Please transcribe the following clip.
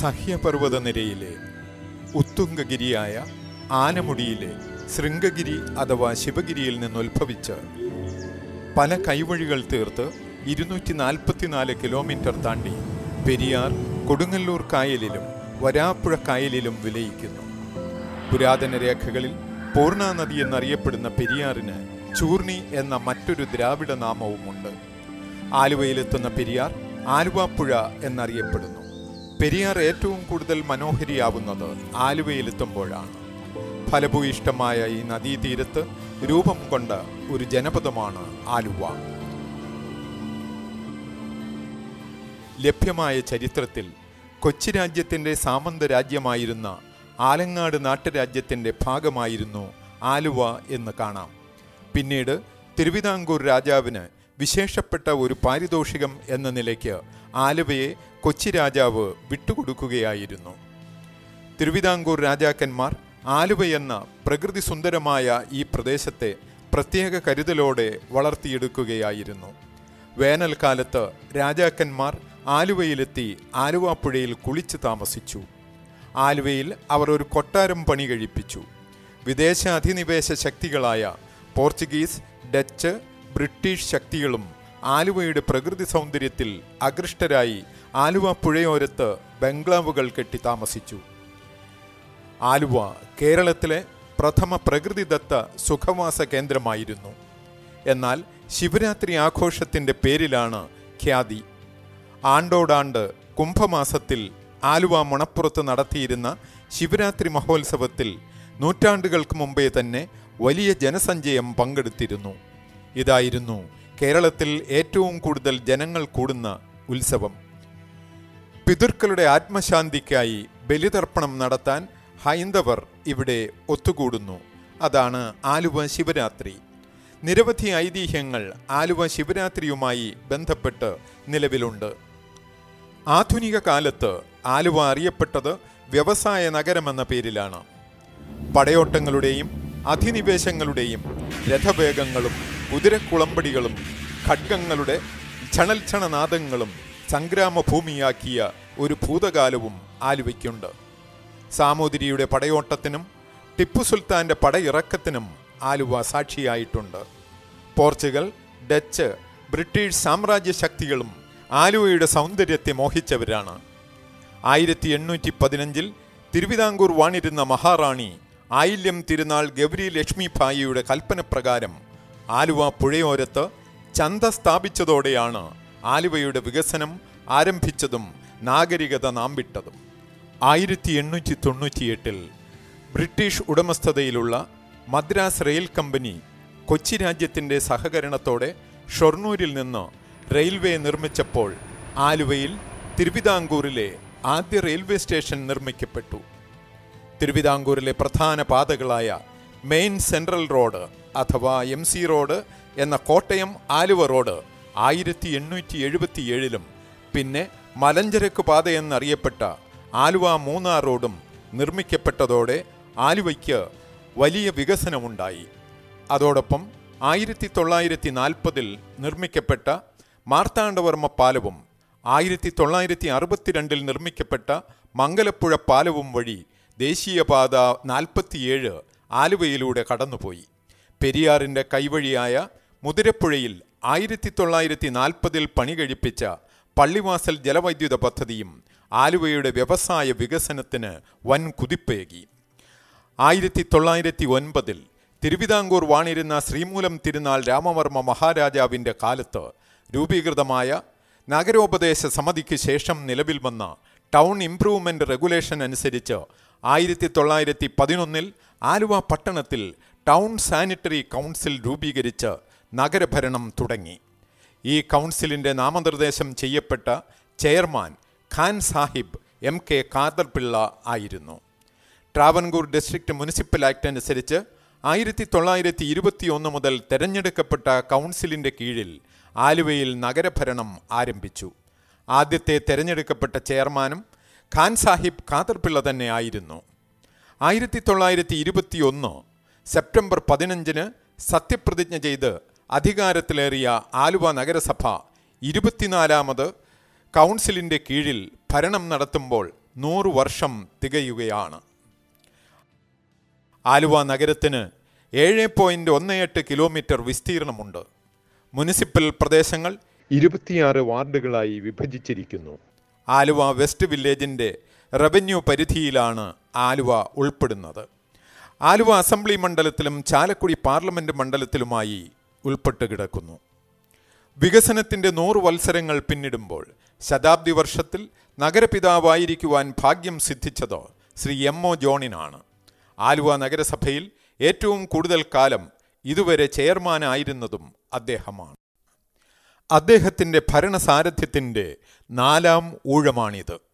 സഹ്യപർവ്വത നിരയിലെ ഉത്തുംഗഗിരിയായ ആനമുടിയിലെ ശൃംഗഗിരി അഥവാ ശിവഗിരിയിൽ നിന്നുത്ഭവിച്ച് പല കൈവഴികൾ തീർത്ത് ഇരുന്നൂറ്റി നാൽപ്പത്തിനാല് കിലോമീറ്റർ താണ്ടി പെരിയാർ കൊടുങ്ങല്ലൂർ കായലിലും വരാപ്പുഴ കായലിലും വിലയിക്കുന്നു പുരാതന രേഖകളിൽ പൂർണ നദി എന്നറിയപ്പെടുന്ന പെരിയാറിന് ചൂർണി എന്ന മറ്റൊരു ദ്രാവിഡ നാമവുമുണ്ട് ആലുവയിലെത്തുന്ന പെരിയാർ ആലുവാപ്പുഴ എന്നറിയപ്പെടുന്നു പെരിയാർ ഏറ്റവും കൂടുതൽ മനോഹരിയാവുന്നത് ആലുവയിലെത്തുമ്പോഴാണ് ഫലഭൂയിഷ്ടമായ ഈ നദീതീരത്ത് രൂപം കൊണ്ട ഒരു ജനപദമാണ് ആലുവ ലഭ്യമായ ചരിത്രത്തിൽ കൊച്ചി രാജ്യത്തിൻ്റെ സാമന്ത രാജ്യമായിരുന്ന ആലങ്ങാട് നാട്ടുരാജ്യത്തിൻ്റെ ഭാഗമായിരുന്നു ആലുവ എന്ന് കാണാം പിന്നീട് തിരുവിതാംകൂർ രാജാവിന് വിശേഷപ്പെട്ട ഒരു പാരിതോഷികം എന്ന നിലയ്ക്ക് ആലുവയെ കൊച്ചി രാജാവ് വിട്ടുകൊടുക്കുകയായിരുന്നു തിരുവിതാംകൂർ രാജാക്കന്മാർ ആലുവയെന്ന പ്രകൃതി സുന്ദരമായ ഈ പ്രദേശത്തെ പ്രത്യേക കരുതലോടെ വളർത്തിയെടുക്കുകയായിരുന്നു വേനൽക്കാലത്ത് രാജാക്കന്മാർ ആലുവയിലെത്തി ആലുവാപ്പുഴയിൽ കുളിച്ച് താമസിച്ചു ആലുവയിൽ അവർ ഒരു കൊട്ടാരം പണി കഴിപ്പിച്ചു വിദേശ അധിനിവേശ ശക്തികളായ പോർച്ചുഗീസ് ഡച്ച് ബ്രിട്ടീഷ് ശക്തികളും ആലുവയുടെ പ്രകൃതി സൗന്ദര്യത്തിൽ ആകൃഷ്ടരായി ആലുവ പുഴയോരത്ത് ബംഗ്ലാവുകൾ കെട്ടി താമസിച്ചു ആലുവ കേരളത്തിലെ പ്രഥമ പ്രകൃതിദത്ത സുഖവാസ കേന്ദ്രമായിരുന്നു എന്നാൽ ശിവരാത്രി ആഘോഷത്തിൻ്റെ പേരിലാണ് ഖ്യാതി ആണ്ടോടാണ്ട് കുംഭമാസത്തിൽ ആലുവ മുണപ്പുറത്ത് നടത്തിയിരുന്ന ശിവരാത്രി മഹോത്സവത്തിൽ നൂറ്റാണ്ടുകൾക്ക് മുമ്പേ തന്നെ വലിയ ജനസഞ്ചയം പങ്കെടുത്തിരുന്നു ഇതായിരുന്നു കേരളത്തിൽ ഏറ്റവും കൂടുതൽ ജനങ്ങൾ കൂടുന്ന ഉത്സവം പിതൃക്കളുടെ ആത്മശാന്തിക്കായി ബലിതർപ്പണം നടത്താൻ ഹൈന്ദവർ ഇവിടെ ഒത്തുകൂടുന്നു അതാണ് ആലുവ ശിവരാത്രി നിരവധി ഐതിഹ്യങ്ങൾ ആലുവ ശിവരാത്രിയുമായി ബന്ധപ്പെട്ട് നിലവിലുണ്ട് ആധുനിക കാലത്ത് ആലുവ അറിയപ്പെട്ടത് വ്യവസായ നഗരമെന്ന പേരിലാണ് പടയോട്ടങ്ങളുടെയും അധിനിവേശങ്ങളുടെയും രഥവേഗങ്ങളും കുതിരക്കുളമ്പടികളും ഖഡ്ഗങ്ങളുടെ ക്ഷണൽക്ഷണനാദങ്ങളും സംഗ്രാമഭൂമിയാക്കിയ ഒരു ഭൂതകാലവും ആലുവയ്ക്കുണ്ട് സാമൂതിരിയുടെ പടയോട്ടത്തിനും ടിപ്പു സുൽത്താന്റെ പടയിറക്കത്തിനും ആലുവ സാക്ഷിയായിട്ടുണ്ട് പോർച്ചുഗൽ ഡച്ച് ബ്രിട്ടീഷ് സാമ്രാജ്യ ശക്തികളും ആലുവയുടെ സൗന്ദര്യത്തെ മോഹിച്ചവരാണ് ആയിരത്തി എണ്ണൂറ്റി പതിനഞ്ചിൽ തിരുവിതാംകൂർ വാണിരുന്ന മഹാറാണി ആയില്യം തിരുനാൾ ഗൗരി ലക്ഷ്മിഭായിയുടെ കൽപ്പനപ്രകാരം ആലുവ പുഴയോരത്ത് ചന്ത സ്ഥാപിച്ചതോടെയാണ് ആലുവയുടെ വികസനം ആരംഭിച്ചതും നാഗരികത നാമ്പിട്ടതും ആയിരത്തി എണ്ണൂറ്റി തൊണ്ണൂറ്റിയെട്ടിൽ ബ്രിട്ടീഷ് ഉടമസ്ഥതയിലുള്ള മദ്രാസ് റെയിൽ കമ്പനി കൊച്ചി രാജ്യത്തിൻ്റെ സഹകരണത്തോടെ ഷൊർണൂരിൽ നിന്ന് റെയിൽവേ നിർമ്മിച്ചപ്പോൾ ആലുവയിൽ തിരുവിതാംകൂറിലെ ആദ്യ റെയിൽവേ സ്റ്റേഷൻ നിർമ്മിക്കപ്പെട്ടു തിരുവിതാംകൂറിലെ പ്രധാന പാതകളായ മെയിൻ സെൻട്രൽ റോഡ് അഥവാ എം സി റോഡ് എന്ന കോട്ടയം ആലുവ റോഡ് ആയിരത്തി എണ്ണൂറ്റി എഴുപത്തിയേഴിലും പിന്നെ മലഞ്ചരക്ക് പാത എന്നറിയപ്പെട്ട ആലുവ മൂന്നാർ റോഡും നിർമ്മിക്കപ്പെട്ടതോടെ ആലുവയ്ക്ക് വലിയ വികസനമുണ്ടായി അതോടൊപ്പം ആയിരത്തി തൊള്ളായിരത്തി നാൽപ്പതിൽ നിർമ്മിക്കപ്പെട്ട മാർത്താണ്ഡവർമ്മ പാലവും ആയിരത്തി തൊള്ളായിരത്തി അറുപത്തിരണ്ടിൽ നിർമ്മിക്കപ്പെട്ട മംഗലപ്പുഴ പാലവും വഴി ദേശീയപാത നാൽപ്പത്തിയേഴ് ആലുവയിലൂടെ കടന്നുപോയി പെരിയാറിൻ്റെ കൈവഴിയായ മുതിരപ്പുഴയിൽ ആയിരത്തി തൊള്ളായിരത്തി നാൽപ്പതിൽ പണി കഴിപ്പിച്ച പള്ളിവാസൽ ജലവൈദ്യുത പദ്ധതിയും ആലുവയുടെ വ്യവസായ വികസനത്തിന് വൻ കുതിപ്പേകി ആയിരത്തി തൊള്ളായിരത്തി ഒൻപതിൽ തിരുവിതാംകൂർ വാണിരുന്ന ശ്രീമൂലം തിരുനാൾ രാമവർമ്മ മഹാരാജാവിൻ്റെ കാലത്ത് രൂപീകൃതമായ നഗരോപദേശ സമിതിക്ക് ശേഷം നിലവിൽ വന്ന ടൗൺ ഇംപ്രൂവ്മെന്റ് റെഗുലേഷൻ അനുസരിച്ച് ആയിരത്തി തൊള്ളായിരത്തി പതിനൊന്നിൽ ആലുവ പട്ടണത്തിൽ ടൗൺ സാനിറ്ററി കൗൺസിൽ രൂപീകരിച്ച് നഗരഭരണം തുടങ്ങി ഈ കൗൺസിലിൻ്റെ നാമനിർദ്ദേശം ചെയ്യപ്പെട്ട chairman Khan Sahib M K Khader Pillai ആയിരുന്നു ട്രാവൻകൂർ ഡിസ്ട്രിക്ട് മുനിസിപ്പൽ ആക്ട് അനുസരിച്ച് ആയിരത്തി തൊള്ളായിരത്തി ഇരുപത്തി ഒന്ന് മുതൽ തെരഞ്ഞെടുക്കപ്പെട്ട കൗൺസിലിൻ്റെ കീഴിൽ ആലുവയിൽ നഗരഭരണം ആരംഭിച്ചു ആദ്യത്തെ തെരഞ്ഞെടുക്കപ്പെട്ട ചെയർമാനും ഖാൻ സാഹിബ് ഖാദർപിള്ള തന്നെ ആയിരുന്നു ആയിരത്തി തൊള്ളായിരത്തി ഇരുപത്തി ഒന്ന് സെപ്റ്റംബർ പതിനഞ്ചിന് സത്യപ്രതിജ്ഞ ചെയ്ത് അധികാരത്തിലേറിയ ആലുവ നഗരസഭ ഇരുപത്തിനാലാമത് കൗൺസിലിൻ്റെ കീഴിൽ ഭരണം നടത്തുമ്പോൾ നൂറ് വർഷം തികയുകയാണ് ആലുവ നഗരത്തിന് ഏഴ് പോയിന്റ് ഒന്ന് എട്ട് കിലോമീറ്റർ വിസ്തീർണമുണ്ട് മുനിസിപ്പൽ പ്രദേശങ്ങൾ ഇരുപത്തിയാറ് വാർഡുകളായി വിഭജിച്ചിരിക്കുന്നു ആലുവ വെസ്റ്റ് വില്ലേജിൻ്റെ റവന്യൂ പരിധിയിലാണ് ആലുവ ഉൾപ്പെടുന്നത് ആലുവ അസംബ്ലി മണ്ഡലത്തിലും ചാലക്കുടി പാർലമെന്റ് മണ്ഡലത്തിലുമായി ഉൾപ്പെട്ട് കിടക്കുന്നു വികസനത്തിന്റെ നൂറ് വത്സരങ്ങൾ പിന്നിടുമ്പോൾ ശതാബ്ദി വർഷത്തിൽ നഗരപിതാവായിരിക്കുവാൻ ഭാഗ്യം സിദ്ധിച്ചത് ശ്രീ എം ഒ ജോണിനാണ് ആലുവ നഗരസഭയിൽ ഏറ്റവും കൂടുതൽ കാലം ഇതുവരെ ചെയർമാനായിരുന്നതും അദ്ദേഹമാണ് അദ്ദേഹത്തിൻ്റെ ഭരണസാരഥ്യത്തിൻ്റെ നാലാം ഊഴമാണിത്